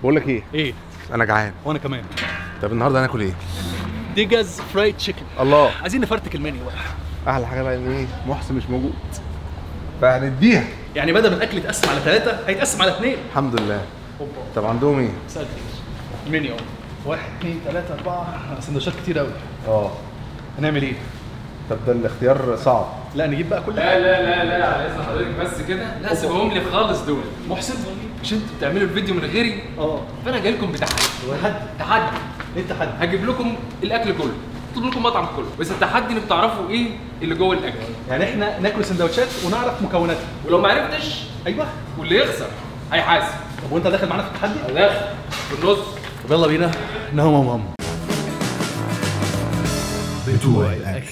بقول لك ايه ايه انا جعان وانا كمان طب النهارده هناكل ايه ديجاز فرايد تشيكن الله عايزين نفرتك المنيو بقى احلى حاجه بقى ان ايه محسن مش موجود فهنديها يعني بدل ما الاكل يتقسم على ثلاثه هيتقسم على اثنين الحمد لله اوبا طب عندهم ايه سألت المنيو واحد اثنين ثلاثة أربعة سندوتشات كتير أوي اه هنعمل إيه؟ طب ده الاختيار صعب لا نجيب بقى كل لا حاجة لا لا لا على اذن حضرتك بس كده لا سيبهم لي خالص دول محسن مش انتوا بتعملوا الفيديو من غيري اه فانا جاي لكم بتحدي تحدي تحدي ايه التحدي؟ هجيب لكم الاكل كله اطلب لكم مطعم كله بس التحدي انكم تعرفوا ايه اللي جوه الاكل يعني احنا ناكل سندوتشات ونعرف مكوناتها ولو ما عرفتش ايوه واللي يخسر هيحاسب طب وانت داخل معانا في التحدي؟ داخل في النص طب يلا بينا نهم هم بتوع الاكل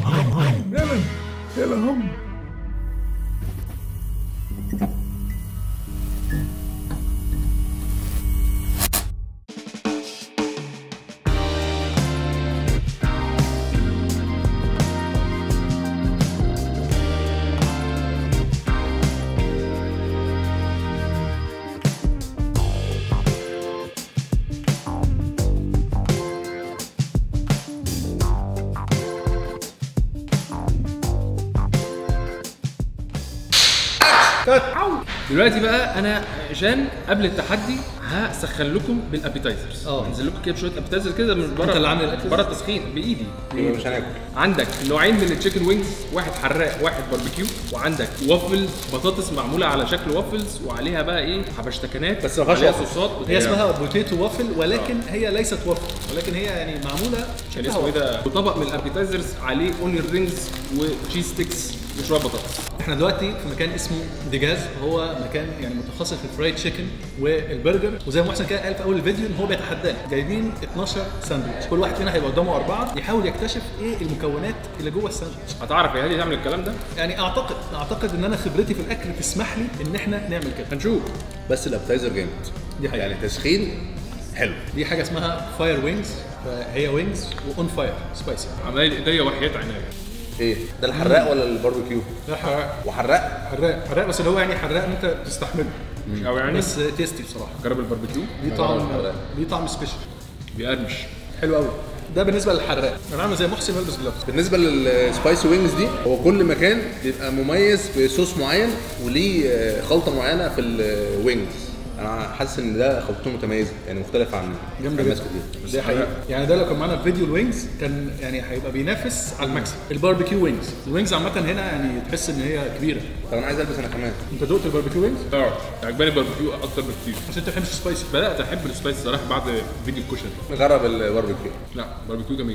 دلوقتي بقى انا عشان قبل التحدي هسخن لكم بالابيتايزرز اه. انزل لكم كده بشويه ابيتايزر كده من بره انت اللي عامل الأكل؟ بره التسخين بايدي يبقى مش هناكل عندك نوعين من التشيكن وينجز واحد حراق واحد باربيكيو وعندك وافلز بطاطس معموله على شكل وافلز وعليها بقى ايه حبشتكنات بس ما فيهاش عليها وافل. صوصات هي اسمها بوتيتو وافل ولكن هي ليست وافل ولكن هي يعني معمولة كان شبه اسمه ايه وافل. ده وطبق من الابيتايزرز عليه اونيون رينجز وتشيز ستيكس وشويه بطاطس احنا دلوقتي في مكان اسمه ديجاز هو مكان يعني متخصص في الفرايد تشيكن والبرجر وزي ما محسن كده قال في اول الفيديو ان هو بيتحدانا جايبين 12 ساندوتش كل واحد فينا هيبقى قدامه اربعه يحاول يكتشف ايه المكونات اللي جوه الساندوتش هتعرف يا هادي تعمل الكلام ده يعني اعتقد اعتقد ان انا خبرتي في الاكل تسمح لي ان احنا نعمل كده هنشوف بس الابتايزر جامد دي حقيقة. يعني تسخين حلو دي حاجه اسمها فاير وينجز فهي وينجز واون فاير سبايسي عمال ايديا وحياة عينيا ايه ده الحراق ولا الباربيكيو ده حراق وحراق حراق حراق بس اللي هو يعني حراق انت تستحمله مش قوي يعني بس تيستي بصراحه جرب الباربيكيو ليه طعم ليه طعم سبيشال بيقرمش حلو قوي ده بالنسبه للحراق انا عامل زي محسن بلبس جلافز بالنسبه للسبايسي وينجز دي هو كل مكان بيبقى مميز بصوص معين وليه آه، خلطه معينه في الوينجز انا حاسس ان ده خلطته متميزه يعني مختلف عن جامد عن ناس جدا كتير دي حقيقة يعني ده لو كان معانا في فيديو الوينجز كان يعني هيبقى بينافس على المكسب الباربيكيو وينجز الوينجز عامة هنا يعني تحس ان هي كبيرة طب انا عايز البس انا كمان انت دقت الباربيكيو وينجز؟ اه عجباني الباربيكيو اكتر بكتير بس انت ما بتحبش سبايسي بدات احب السبايس صراحه بعد فيديو الكشري نجرب الباربيكيو لا باربيكيو جميل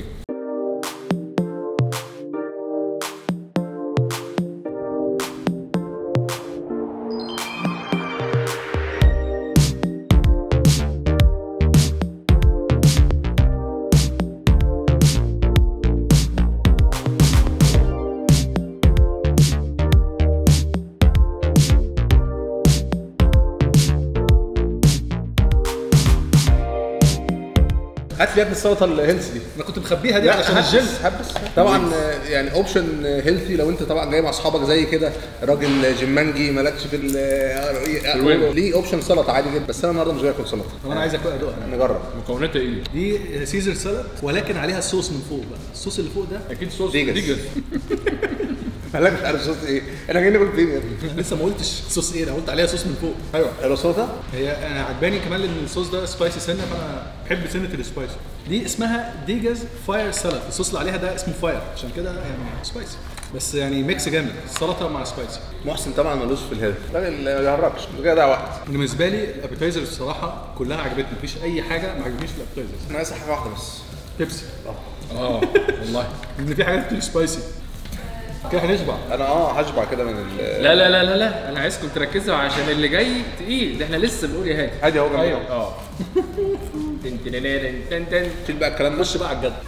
هات لي يا ابني السلطه الهيلث دي انا كنت مخبيها دي علشان الجيم هبس هبس طبعا آه، يعني اوبشن هيلثي لو انت طبعا جاي مع اصحابك زي كده راجل جيمانجي مالكش في ال الوين. ليه اوبشن سلطه عادي جدا بس انا النهارده مش جاي اكل سلطه طب انا عايزك بقى ادوقها نجرب مكوناتها ايه؟ دي سيزر سالاد ولكن عليها صوص من فوق بقى الصوص اللي فوق ده اكيد صوص ديجز. ديجز مالك مش عارف صوص ايه احنا جايين ناكل فين يا ابني أنا لسه ما قلتش صوص ايه انا قلت عليها صوص من فوق ايوه حلو سلطه هي انا عجباني كمان ان الصوص ده سبايسي سنه فانا بحب سنه السبايسي دي اسمها ديجاز فاير سالاد الصوص اللي عليها ده اسمه فاير عشان كده يعني سبايسي بس يعني ميكس جامد سلطه مع سبايسي محسن طبعا ملوش في الهيلث راجل ما يهرجش مش جاي ده وقت بالنسبه لي الابيتايزر الصراحه كلها عجبتني مفيش اي حاجه ما عجبنيش في الابيتايزر انا عايز حاجه واحده بس بيبسي اه والله لان في حاجات كتير سبايسي كده هنشبع انا اه هشبع كده من ال لا لا لا لا لا انا عايزكم تركزوا عشان اللي جاي تقيل ده احنا لسه بنقول يا هادي هادي اهو جنبي أيوة. أهو. اه تن تن تن تن تن شيل بقى الكلام ده خش بقى على الجد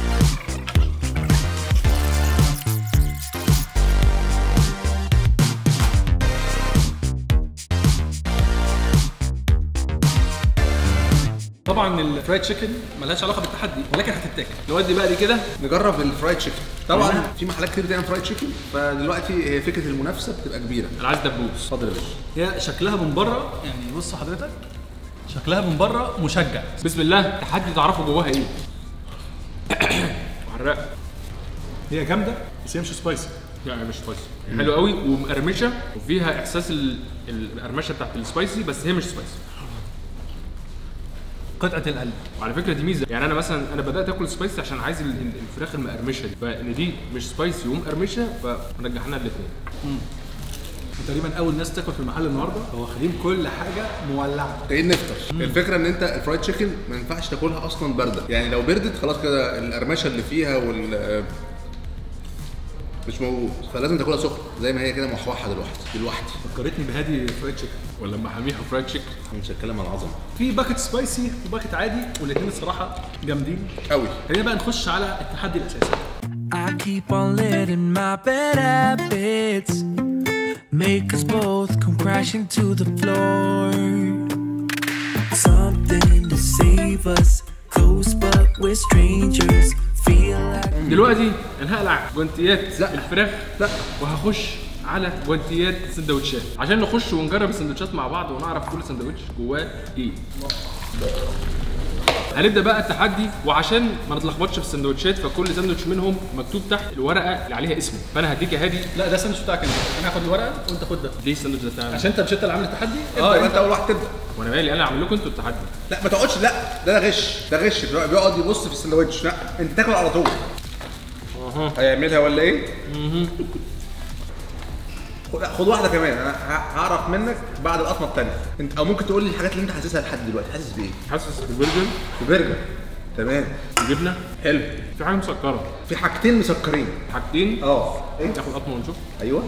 طبعا الفرايد تشيكن ملهاش علاقه بالتحدي ولكن هتتاكل نودي بقى دي كده نجرب الفرايد تشيكن طبعا في محلات كتير بتعمل فرايد تشيكن فدلوقتي هي فكره المنافسه بتبقى كبيره انا عايز دبوس اتفضل يا باشا هي شكلها من بره يعني بص حضرتك شكلها من بره مشجع بسم الله تحدي تعرفوا جواها ايه حراق هي جامده بس هي مش سبايسي يعني مش سبايسي حلو قوي ومقرمشه وفيها احساس ال- القرمشه بتاعت السبايسي بس هي مش سبايسي قطعه القلب وعلى فكره دي ميزه يعني انا مثلا انا بدات اكل سبايسي عشان عايز ال- ال- الفراخ المقرمشه دي فان دي مش سبايسي ومقرمشه فرجحنا الاثنين تقريبا اول ناس تاكل في المحل النهارده هو واخدين كل حاجه مولعه جايين نفطر الفكره ان انت الفرايد تشيكن ما ينفعش تاكلها اصلا بارده يعني لو بردت خلاص كده القرمشه اللي فيها وال مش موجود فلازم تاكلها سخنه زي ما هي كده موحوحه دلوقتي دلوقتي فكرتني بهادي فرايد تشيكن ولا محاميها فرايد تشيكن احنا مش هنتكلم عن العظمه في باكت سبايسي وباكت عادي والاثنين الصراحه جامدين قوي خلينا بقى نخش على التحدي الاساسي I keep on letting my bad habits make us both come crashing to the floor. Something to save us, close but we're strangers. Feel like دلوقتي انا هقلع جوانتيات لا. الفراخ لا. وهخش على جوانتيات سندوتشات عشان نخش ونجرب السندوتشات مع بعض ونعرف كل سندوتش جواه ايه هنبدا بقى التحدي وعشان ما نتلخبطش في السندوتشات فكل ساندوتش منهم مكتوب تحت الورقه اللي عليها اسمه فانا هديك يا هادي لا ده الساندوتش بتاعك انت انا هاخد الورقه وانت خد ده ليه الساندوتش ده بتاعنا عشان انت مش انت اللي عامل التحدي اه يبقى انت اول واحد تبدا وانا مالي انا اعمل لكم انتوا التحدي لا ما تقعدش لا ده ده غش ده غش بيقعد يبص في السندوتش لا انت تاكل على طول هيعملها ولا ايه؟ خد- لا خد واحده كمان انا ه- هعرف منك بعد القطمه الثانيه انت او ممكن تقول لي الحاجات اللي انت حاسسها لحد دلوقتي حاسس بايه؟ حاسس ببرجر في برجر تمام وجبنه حلو في حاجه مسكره في حاجتين مسكرين حاجتين اه ايه ناخد قطمه ونشوف ايوه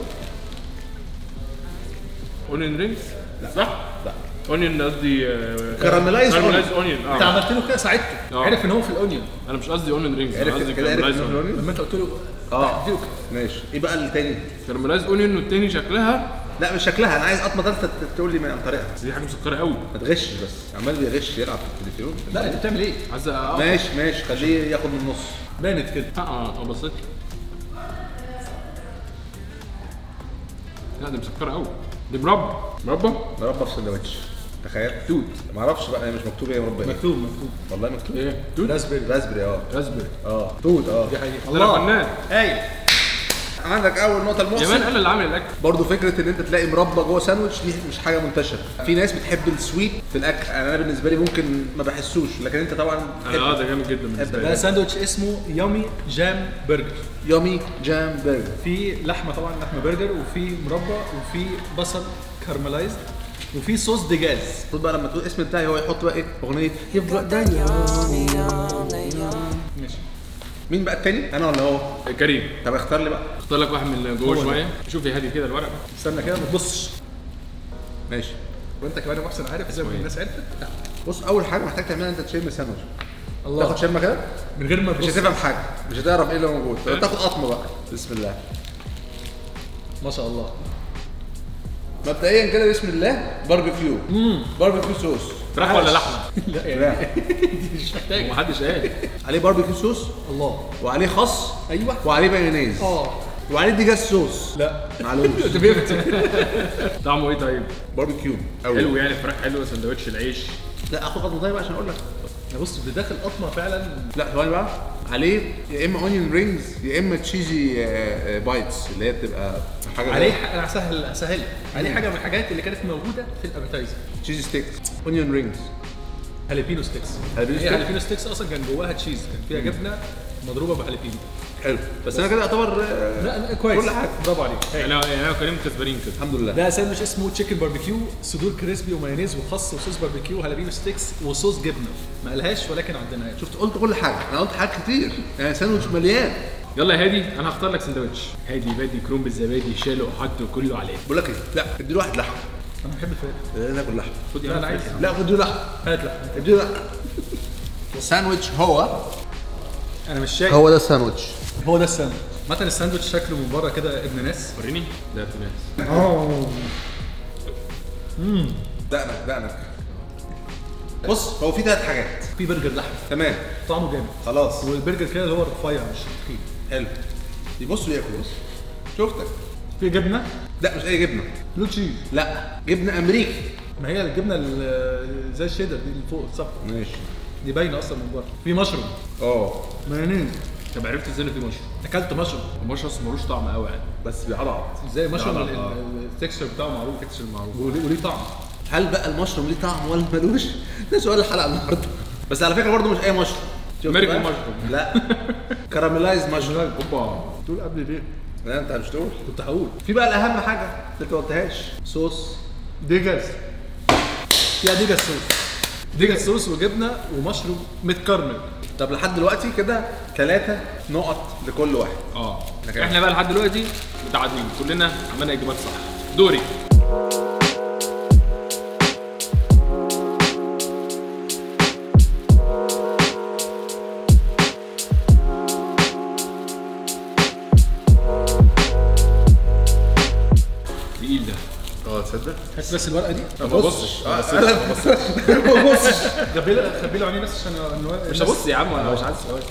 اونيون رينجز صح؟ لا اونيون قصدي كراميلايز كراميلايز اونيون انت اه عملت له كده ساعدته آه. عرف ان هو في الاونيون انا مش قصدي اونيون رينجز انا عرفت قصدي كده عرفت كراميلايز إنه في اونيون الأونيون؟ لما انت قلت له اه اديله كده. ماشي ايه بقى التاني؟ كراميلايز اونيون والتاني شكلها لا مش شكلها انا عايز قطمه ثالثه تقول لي من عن طريقها بس دي حاجه مسكره قوي ما تغشش بس عمال بيغش يلعب في التليفون لا انت بتعمل ايه؟ عايز اه ماشي ماشي خليه ياخد من النص بانت كده اه بصيت لا دي مسكره قوي دي مربى مربى مربى في سندوتش تخيل توت ما اعرفش بقى هي مش مكتوب ايه مربى ايه مكتوب مكتوب والله مكتوب ايه توت راسبيري راسبري اه راسبري اه توت اه دي حقيقة الله فنان هايل عندك اول نقطه يمان المحسن انا اللي عامل الاكل برضه فكره ان انت تلاقي مربى جوه ساندوتش دي مش حاجه منتشره في ناس بتحب السويت في الاكل يعني انا بالنسبه لي ممكن ما بحسوش لكن انت طبعا انا اه ده جامد جدا بالنسبه ده لي ساندوتش اسمه يامي جام برجر يامي جام برجر في لحمه طبعا لحمه برجر وفي مربى وفي بصل كارملايزد وفي صوص دجاج خد بقى لما تقول الاسم بتاعي هو يحط بقى ايه اغنيه يبقى ده ماشي مين بقى التاني انا ولا هو كريم طب اختار لي بقى اختار لك واحد من جوه شويه شوف يا هادي كده الورق استنى كده ما تبصش ماشي وانت كمان يا محسن عارف زي ما الناس عرفت بص اول حاجه محتاج تعملها انت تشم الساندوتش الله تاخد شمه كده من غير ما مش تبص هتفهم حاجه مش هتعرف ايه اللي موجود تاخد قطمه بقى بسم الله ما شاء الله مبدئيا كده بسم الله باربيكيو باربيكيو صوص فراخ ولا لحمه؟ لا يعني فراخ. دي مش محتاجه ومحدش قال عليه باربيكيو صوص الله وعليه خس ايوه وعليه مايونيز اه وعليه دجاج صوص لا معلوش طعمه ايه طيب؟ باربيكيو قوي حلو يعني فراخ حلوه سندوتش العيش لا اخد قطمه طيب عشان اقول لك انا بص بداخل قطمه فعلا لا ثواني بقى عليه يا اما اونيون رينجز يا اما تشيزي بايتس اللي هي بتبقى حاجه عليه ح- انا هسهل اسهل عليه حاجه من الحاجات اللي كانت موجوده في الابيتايزر تشيزي ستيكس اونيون رينجز هاليبينو ستيكس هاليبينو هي ستيك؟ هاليبينو ستيكس اصلا كان جواها تشيز كان فيها جبنه مضروبه بهاليبينو حلو بس انا كده اعتبر آه، لا لا كويس كل حاجة. برافو عليك انا يعني انا وكريم كسبانين كده الحمد لله ده ساندوتش اسمه تشيكن باربيكيو صدور كريسبي ومايونيز وخس وصوص باربيكيو هاليبينو ستيكس وصوص جبنه ما قالهاش ولكن عندنا شفت قلت كل حاجه انا قلت حاجات كتير يعني ساندوتش مليان يلا يا هادي انا هختار لك سندوتش هادي بادي كروم بالزبادي شاله وحطه كله عليه بقول لك ايه لا ادي له واحد لحم انا بحب الفراخ ناكل لحم خد لا انا عايز لا ادي له لحم هات لا ادي له لحم الساندوتش هو انا مش شايف هو ده الساندوتش هو ده الساندوتش مثلا الساندوتش شكله من بره كده ابن ناس وريني ده ابن ناس دقنك دقنك بص هو في ثلاث حاجات في برجر لحم تمام طعمه جامد خلاص والبرجر كده اللي هو رفيع مش تخين حلو يبص وياكل بص شفتك في جبنه لا مش اي جبنه بلو تشيز لا جبنه امريكي ما هي الجبنه ال- زي الشيدر دي اللي فوق الصف ماشي دي باينه اصلا من بره في مشروم اه مايونيز طب عرفت ازاي إن في مشروم اكلت مشروم المشروم أصلاً ملوش طعم قوي يعني بس بيعضعض ازاي مشروم لا، ال- لا، آه. ال- التكستشر بتاعه معروف تكسر المعروف وليه وليه طعم هل بقى المشروم ليه طعم ولا ملوش؟ ده سؤال الحلقه النهارده بس على فكره برضه مش اي مشروم شفت أمريكان بقى؟ مشروم. لا كراميلايز مشروم اوبا تقول قبل ليه لا انت مش تقول كنت هقول في بقى الاهم حاجه اللي انت ما قلتهاش صوص ديجاز فيها ديجاز صوص ديجاز صوص وجبنه ومشروم متكرمل طب لحد دلوقتي كده ثلاثة نقط لكل واحد اه إحنا كده. احنا بقى لحد دلوقتي متعادلين كلنا عملنا اجابات صح دوري تقيل ده اه تصدق؟ هات بس الورقه دي ما ببصش اه لا ما بصش خبي له خبي له عينيه بس عشان الورقة- مش هبص يا عم انا مش عايز سؤال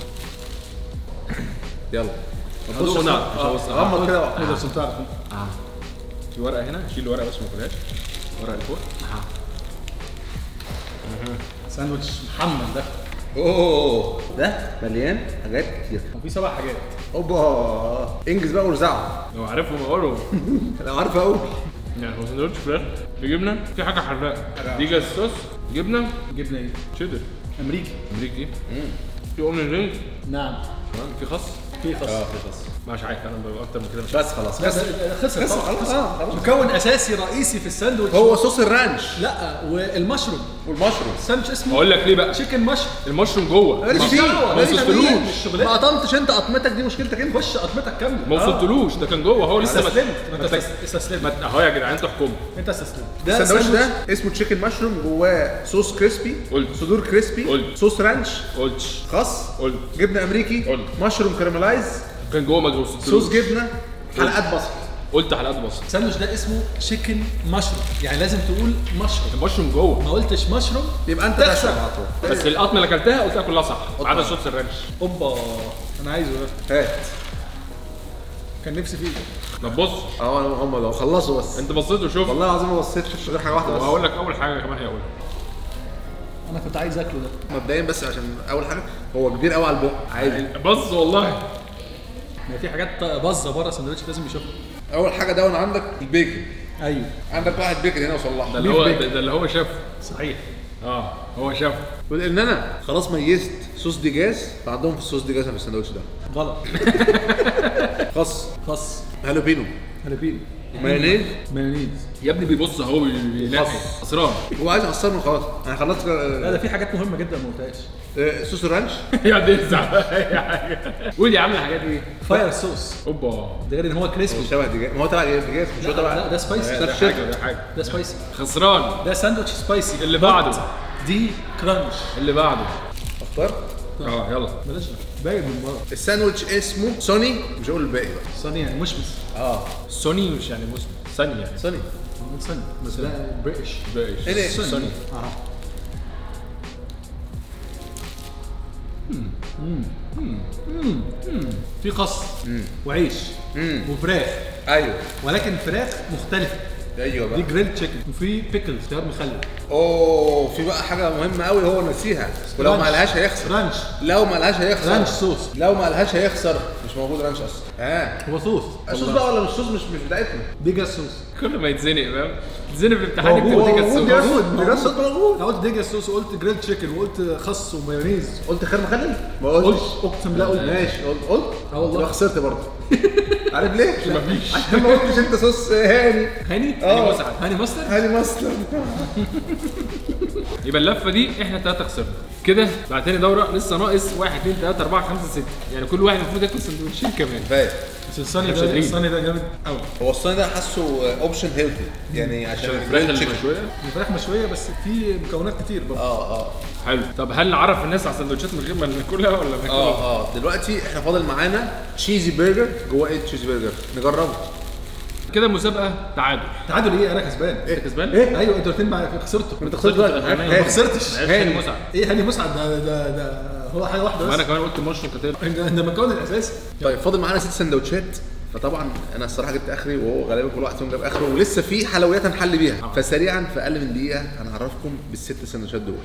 يلا هدوق ونعرف مش هبص غمض كده ايه ده عشان تعرف في ورقه هنا شيل الورقه بس ما تاكلهاش الورقه اللي فوق ساندوتش محمد ده اوه ده مليان حاجات كتير وفي سبع حاجات اوبا انجز بقى ورزعه لو عارفهم اقولهم انا عارف قوي يعني هو سندوتش فراخ في جبنه في حاجه حراقه دي جاز صوص جبنه جبنه ايه؟ شيدر امريكي امريكي في اونيون رينج نعم في خس في خس مش عارف انا ببقى اكتر من كده مش بس خلاص بس خسر خسر طبعاً. خلاص اه خلاص مكون اساسي رئيسي في الساندوتش هو صوص الرانش لا والمشروم والمشروم الساندوتش اسمه اقول لك ليه بقى تشيكن مشروم المشروم جوه ماليش ما- فيه ما ماليش وصلتلوش فيه الشغلانة. ما قطمتش انت قطمتك دي مشكلتك انت خش قطمتك كامله ما وصلتلوش ده كان جوه هو لسه ما استسلمت ما ما انت تك- استس- استسلمت ما- اهو يا جدعان انتوا احكموا انت استسلمت الساندوتش ساندوتش ده اسمه تشيكن مشروم جواه صوص كريسبي قلت. صدور كريسبي قلت. صوص رانش قلتش خس قلت جبنه امريكي قلت. مشروم كراميلايز كان جوه ما وصلتلوش صوص جبنه حلقات بصل قلت حلقات بسيطه الساندوتش ده اسمه تشيكن مشروم يعني لازم تقول مشروم المشروم جوه ما قلتش مشروم يبقى انت تخسر. تخسر على طول بس القطمه اللي اكلتها قلتها كلها صح ما عدا صوص الرانش اوبا انا عايزه ده هات كان نفسي فيه طب بص اه هم لو خلصوا بس انت بصيت وشوف والله العظيم ما بصيتش غير حاجه واحده بس وهقول لك اول حاجه كمان هيقولها انا كنت عايز اكله ده مبدئيا بس عشان اول حاجه هو كبير قوي على البق عادي بص والله ما في حاجات باظه بره الساندوتش لازم يشوفها اول حاجه دون عندك البيكن ايوه عندك واحد بيكن هنا وصلحه ده اللي هو ده, ده اللي هو شافه صحيح اه هو شافه ولان انا خلاص ميزت صوص ديجاز فعندهم في الصوص ديجاز في الساندوتش ده غلط خس خس هالوبينو هالبينو مايونيز مايونيز يا ابني بيبص اهو بي- بينقي خلاص. خسران هو عايز يخسرني خلاص انا خلصت لا ده في حاجات مهمه جدا ما قلتهاش آه، صوص الرانش يقعد يزعل اي حاجه قول يا عم الحاجات دي فاير صوص اوبا ده غير ان هو كريسبي شبه ديجاز ما هو تبع ديجاز مش هو لا, تبع لا ده سبايسي ده ده, حاجه ده حاجه ده سبايسي خسران ده ساندوتش سبايسي اللي بعده. دي كرانش اللي بعده اختار اه يلا بلاش ده. باين من بره الساندوتش اسمه سوني مش هقول الباقي بقى صيني يعني مشمس اه سوني مش يعني مسلم ثانيه يعني سوني صيني بس ده بريتش بايش إيه ده؟ سوني اه في خس وعيش وفراخ ايوه ولكن فراخ مختلفه ايوه دي بقى جريل تشيكن وفي بيكل خيار مخلل اوه في بقى حاجه مهمه قوي هو نسيها ولو ما رانش. قالهاش هيخسر رانش لو ما قالهاش هيخسر رانش صوص لو ما قالهاش هيخسر مش موجود رانش اصلا ها هو صوص الصوص بقى ولا مش صوص مش مش بتاعتنا ديجا صوص كل ما يتزنق فاهم تتزنق في الامتحان هو يكتب موجود تيجي موجود السوق ديجا صوص موجود انا قلت ديجا صوص وقلت جريل تشيكن وقلت خس ومايونيز قلت خير مخلل ما قلت قلتش اقسم بالله قلت ماشي قلت قلت اه والله. يبقى خسرت برضه عارف ليه؟ مفيش. عشان ما قلتش انت صوص هاني هاني اه. هاني مسعد هاني ماستر هاني مصر يبقى اللفه دي احنا ثلاثه خسرنا كده بعد تاني دوره لسه ناقص 1 2 3 4 5 6 يعني كل واحد المفروض ياكل سندوتشين كمان فاهم بس الصيني مش ده قادرين. الصيني ده جامد قوي هو الصيني ده حاسه اوبشن هيلثي يعني عشان عشان الفراخ الجريل تشيكن. المشويه الفراخ مشويه بس في مكونات كتير برضه اه اه حلو طب هل نعرف الناس على السندوتشات من غير ما ناكلها ولا ناكلها؟ اه اه دلوقتي احنا فاضل معانا تشيزي برجر جوه ايه تشيزي برجر نجربه كده المسابقه تعادل تعادل ايه انا كسبان انت كسبان؟ ايه ايوه انتوا الاثنين مع خسرتوا انت خسرت بقى الأخرانية. ما خسرتش هاني مسعد ايه هاني مسعد ده ده ده هو حاجه واحده وانا بس كمان قلت مشروم كتير ده ده المكون الاساسي طيب فاضل معانا ست سندوتشات فطبعا انا الصراحه جبت اخري وهو غالبا كل واحد فيهم جاب اخره ولسه في حلويات هنحل بيها فسريعا في اقل من دقيقه هنعرفكم بالست سندوتشات دول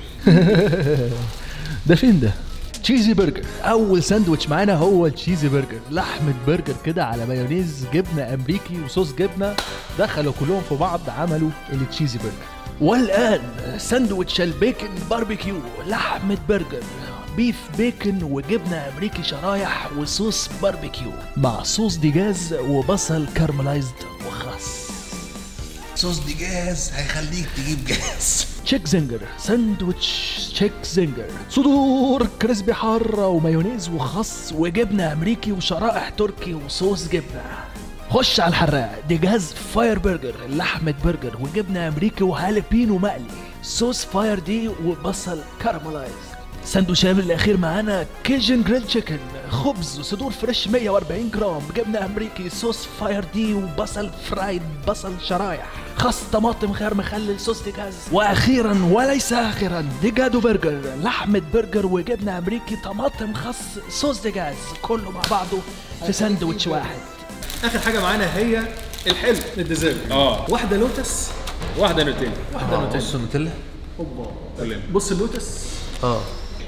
ده فين ده؟ تشيزي برجر اول ساندوتش معانا هو التشيزي برجر لحمه برجر كده على مايونيز جبنه امريكي وصوص جبنه دخلوا كلهم في بعض عملوا التشيزي برجر والان ساندوتش البيكن باربيكيو لحمه برجر بيف بيكن وجبنه امريكي شرايح وصوص باربيكيو مع صوص دجاج وبصل كارملايزد وخس صوص دي جاز هيخليك تجيب جاز تشيك زنجر ساندويتش تشيك زنجر صدور كريسبي حارة ومايونيز وخس وجبنة أمريكي وشرائح تركي وصوص جبنة خش على الحراق دي جهاز فاير برجر لحمة برجر وجبنة أمريكي وهالبينو مقلي صوص فاير دي وبصل كارملايز ساندوتشات الاخير معانا كيجن جريل تشيكن خبز وصدور فريش 140 جرام جبنه امريكي صوص فاير دي وبصل فرايد بصل شرايح خس طماطم خيار مخلل صوص دجاج واخيرا وليس اخرا دجاجو برجر لحمه برجر وجبنه امريكي طماطم خس صوص دجاج كله مع بعضه في ساندوتش واحد اخر حاجه معانا هي الحلو الديزيرت اه واحده لوتس واحده نوتيلا واحده نوتيلا بص النوتيلا اوبا كلنا. بص اللوتس اه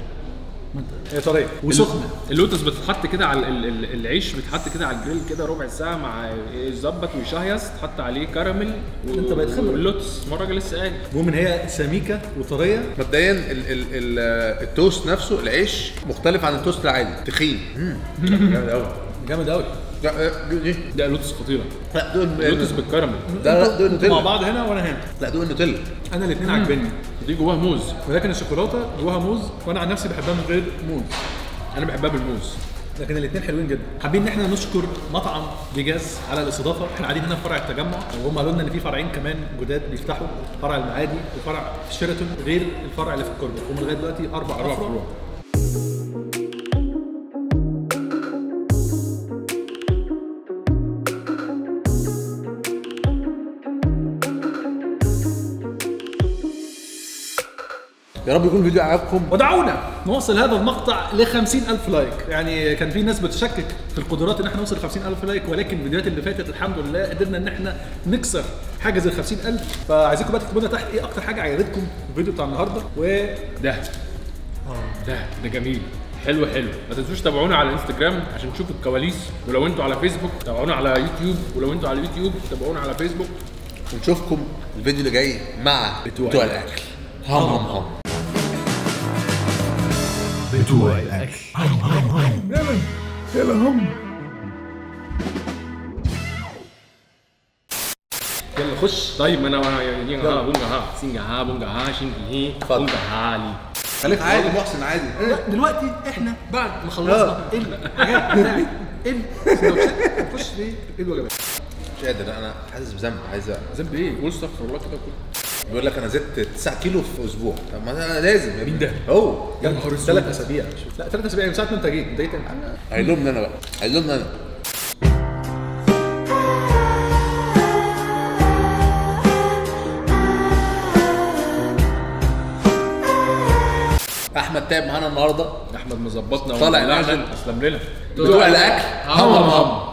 هي طريه وسخنه اللوتس بتتحط كده على ال- ال- العيش بيتحط كده على الجريل كده ربع ساعه مع يظبط ويشهيص تحط عليه كراميل و... انت بقيت خبرة. اللوتس ما الراجل لسه قايل المهم ان هي سميكه وطريه مبدئيا ال ال ال التوست نفسه العيش مختلف عن التوست العادي تخين جامد قوي جامد قوي دي ده لوتس خطيره لا دوق اللوتس بالكراميل لا لا دوق مع النوتيلا بعض هنا وانا هنا لا دوق النوتيلا انا الاثنين عاجبني دي جواها موز ولكن الشوكولاته جواها موز وانا عن نفسي بحبها من غير موز انا بحبها بالموز لكن الاثنين حلوين جدا حابين ان احنا نشكر مطعم ديجاز على الاستضافه احنا قاعدين هنا في فرع التجمع وهم قالوا لنا ان في فرعين كمان جداد بيفتحوا فرع المعادي وفرع في شيراتون غير الفرع اللي في الكوربه هم لغايه دلوقتي اربع أربع افرع فروع. يا رب يكون الفيديو عجبكم ودعونا نوصل هذا المقطع ل ألف لايك يعني كان في ناس بتشكك في القدرات ان احنا نوصل ل ألف لايك ولكن الفيديوهات اللي فاتت الحمد لله قدرنا ان احنا نكسر حاجه زي ال ألف فعايزينكم بقى تكتبوا لنا تحت ايه اكتر حاجه عجبتكم في الفيديو بتاع النهارده و ده ده ده جميل حلو حلو ما تنسوش تابعونا على الانستجرام عشان تشوفوا الكواليس ولو انتوا على فيسبوك تابعونا على يوتيوب ولو انتوا على اليوتيوب تابعونا على فيسبوك ونشوفكم الفيديو اللي جاي مع بتوع بتوع الاكل هم هم هم بتوع الاكل يلا خش طيب ما انا انا يعني ها بونجا ها سينجا ها بونجا ها شينجي هي اتفضل. بونجا ها لي خليك عادي محسن عادي دلوقتي احنا بعد ما خلصنا الحاجات بتاعت السندوتشات نخش في الوجبات مش قادر انا حاسس بذنب عايز أ- ذنب ايه؟ قول استغفر الله كده كله بيقول لك انا زدت 9 كيلو في اسبوع طب ما انا لازم يا مين ده؟ هو يا نهار اسود ثلاث اسابيع لا ثلاث اسابيع من ساعه ما انت جيت انت جيت امتى؟ هيلومني انا بقى هيلومني انا احمد تعب معانا النهارده احمد مظبطنا طالع ومدلعنا. نازل. اسلم لنا بتوع الاكل هم هم هم